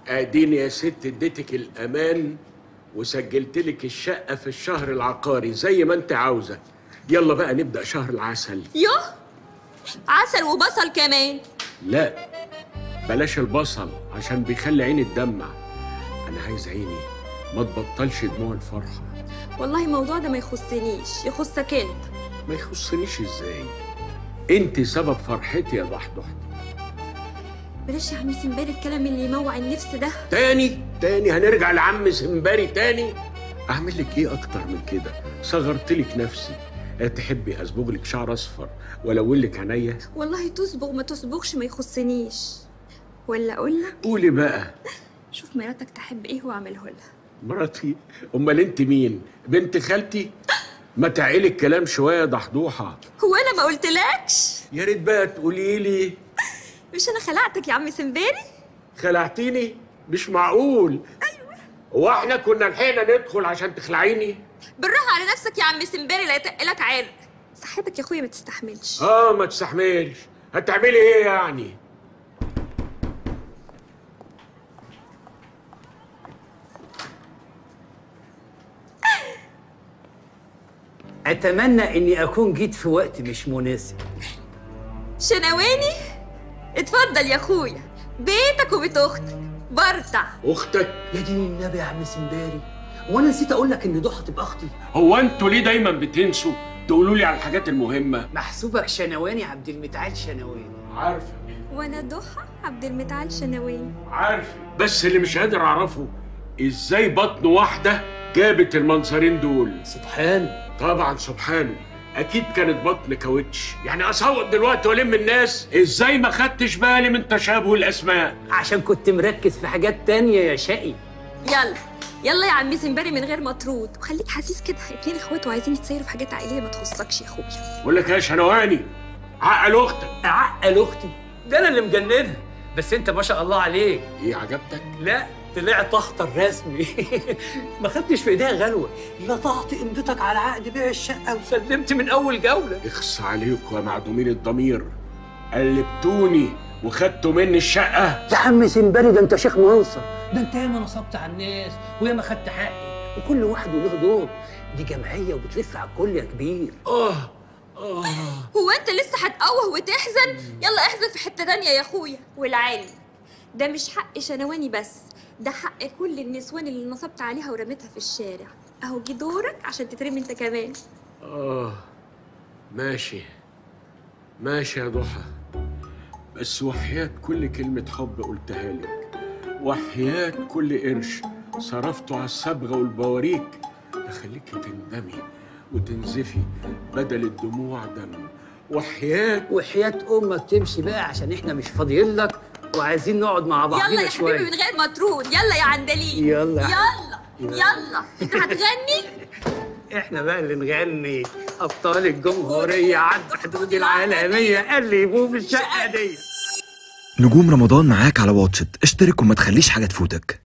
اديني يا ست اديتك الامان وسجلت لك الشقه في الشهر العقاري زي ما انت عاوزه يلا بقى نبدا شهر العسل يوه عسل وبصل كمان لا بلاش البصل عشان بيخلي عيني تدمع انا عايز عيني ما تبطلش دموع الفرحه والله الموضوع ده ما يخصنيش يخصك انت ما يخصنيش ازاي انت سبب فرحتي يا ضحضحتي بلاش يا عم سمباري الكلام اللي يموع النفس ده تاني تاني هنرجع لعم سمباري تاني اعمل لك ايه اكتر من كده صغرت لك نفسي لا تحبي اصبغ لك شعر اصفر والون لك عينيا والله تصبغ ما تصبغش ما يخصنيش ولا اقول لك قولي بقى شوف مراتك تحب ايه واعمله لها مراتي امال انت مين بنت خالتي ما تعيلي الكلام شويه ضحضوحه هو انا ما قلتلكش يا ريت بقى تقولي لي مش انا خلعتك يا عم سمباري خلعتيني مش معقول ايوه هو احنا كنا لحقنا ندخل عشان تخلعيني بالراحه على نفسك يا عم سمباري لا يتقلك عرق صحتك يا اخويا ما تستحملش اه ما تستحملش هتعملي ايه يعني اتمنى اني اكون جيت في وقت مش مناسب شنواني اتفضل يا اخويا بيتك وبيت اختك برطع اختك يا دين النبي يا عم سمباري وانا نسيت اقول لك ان ضحى تبقى اختي هو انتوا ليه دايما بتنسوا تقولوا لي على الحاجات المهمه محسوبك شنواني عبد المتعال شنواني عارفه وانا ضحى عبد المتعال شنواني عارفه بس اللي مش قادر اعرفه ازاي بطن واحده جابت المنظرين دول سبحان طبعا سبحانه اكيد كانت بطن كاوتش يعني اصوت دلوقتي والم الناس ازاي ما خدتش بالي من تشابه الاسماء عشان كنت مركز في حاجات تانية يا شقي يلا يلا يا عم سمباري من غير مطرود وخليك حسيس كده اتنين اخوات وعايزين يتسيروا في حاجات عائليه ما تخصكش يا اخويا بقول لك يا شنواني عقل اختك اعقل اختي ده انا اللي مجننها بس انت ما شاء الله عليك ايه عجبتك لا طلعت اخطر رسمي ما خدتش في ايديها غلوه لطعت امضتك على عقد بيع الشقه وسلمت من اول جوله اخص عليكم يا معدومين الضمير قلبتوني وخدتوا مني الشقه يا عم سمباري ده انت شيخ منصر ده انت ياما نصبت على الناس وياما خدت حقي وكل واحد وله دور دي جمعيه وبتلف على الكل يا كبير اه اه هو انت لسه هتقوه وتحزن يلا احزن في حته تانية يا اخويا والعلم ده مش حق شنواني بس ده حق كل النسوان اللي نصبت عليها ورميتها في الشارع اهو جه دورك عشان تترمي انت كمان اه ماشي ماشي يا ضحى بس وحياة كل كلمة حب قلتها لك وحياة كل قرش صرفته على الصبغة والبواريك أخليكي تندمي وتنزفي بدل الدموع دم وحياة وحياه امك تمشي بقى عشان احنا مش فاضيين لك وعايزين نقعد مع يلا بعضينا يا شويه حبيبي من غير مطرود يلا يا عندليب يلا يا يلا يلا انت هتغني احنا بقى اللي نغني ابطال الجمهوريه عند حدود العالميه قلبوا في الشقه دي نجوم رمضان معاك على واتشت اشترك وما تخليش حاجة تفوتك